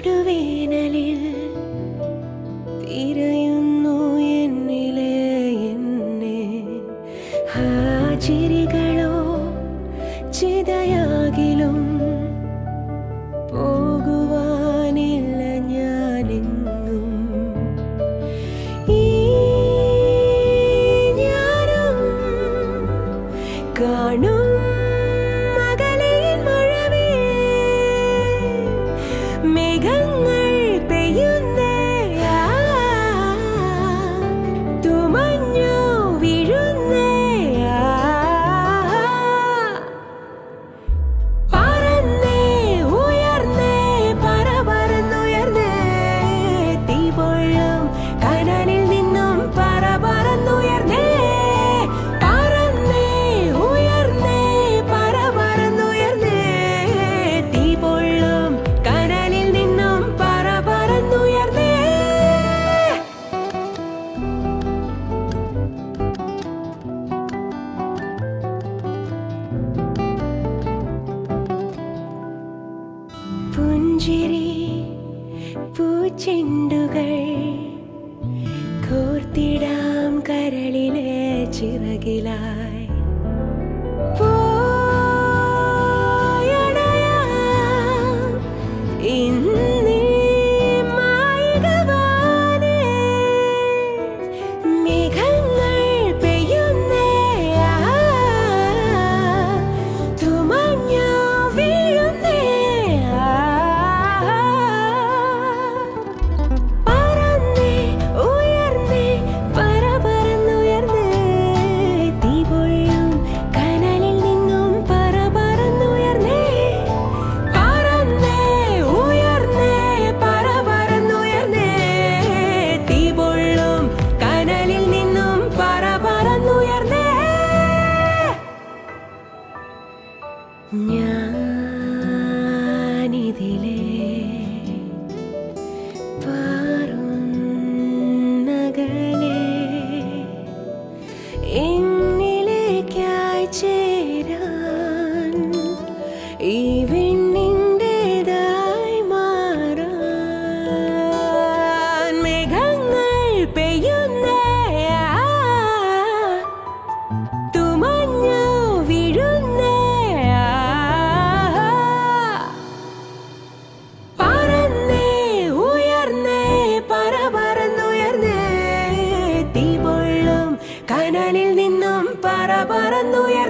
കൊടുവേനലിൽ തിരയുന്നു എന്നിലെ എന്നെ ഹാജിരികളോ ചിതയാകിലും പോകുവാനില്ല ഞാനെങ്ങും ഈ ഞാനും കാണും മകളെയും മഴവേ മേഘങ്ങൾ പെയ്യുന്നേ ആ, തുമഞ്ഞു വീഴുന്നേ ആ. പറന്നേ ഉയർന്നേ പറ പറന്നുയർന്നേ തീ പൊള്ളും കനലിൽ നിന്നും പറ പറന്നുയർന്നേ പറന്നേ ഉയർന്നേ പറ പറന്നുയർന്നേ തീ പൊള്ളും കനലിൽ നിന്നും പറ പറന്നുയർന്നേ പുഞ്ചിരി പൂച്ചെണ്ടുകൾ കോർത്തിടാം കരളിലെ ചിറകിലായി പോയണയാം ഇന്നീ മായികവാനേ. മേഘങ്ങൾ പെയ്യുന്നേ ആ, തുമഞ്ഞു വീഴുന്നേ ആ. പറന്നേ ഉയർന്നേ പറ പറന്നുയർന്നേ തീ പൊള്ളും കനലിൽ നിന്നും പറ പറന്നുയർന്നേ പറന്നേ ഉയർന്നേ പറ പറന്നുയർന്നേ തീ പൊള്ളും കനലിൽ നിന്നും പറ പറന്നുയർന്നേ ഞാനിതിലേ പാറുന്നകലെ എന്നിലേക്കായി ചേരാൻ ഈ വിണ്ണിൻ്റെതായി മാറാൻ മേഘങ്ങൾ പെയ്യുന്നേ ആ, തുമഞ്ഞു വീഴുന്നേ ആ. പറന്നേ ഉയർന്നേ പറ പറന്നുയർന്നേ തീ പൊള്ളും കനലിൽ നിന്നും പറ പറന്നുയർന്നേ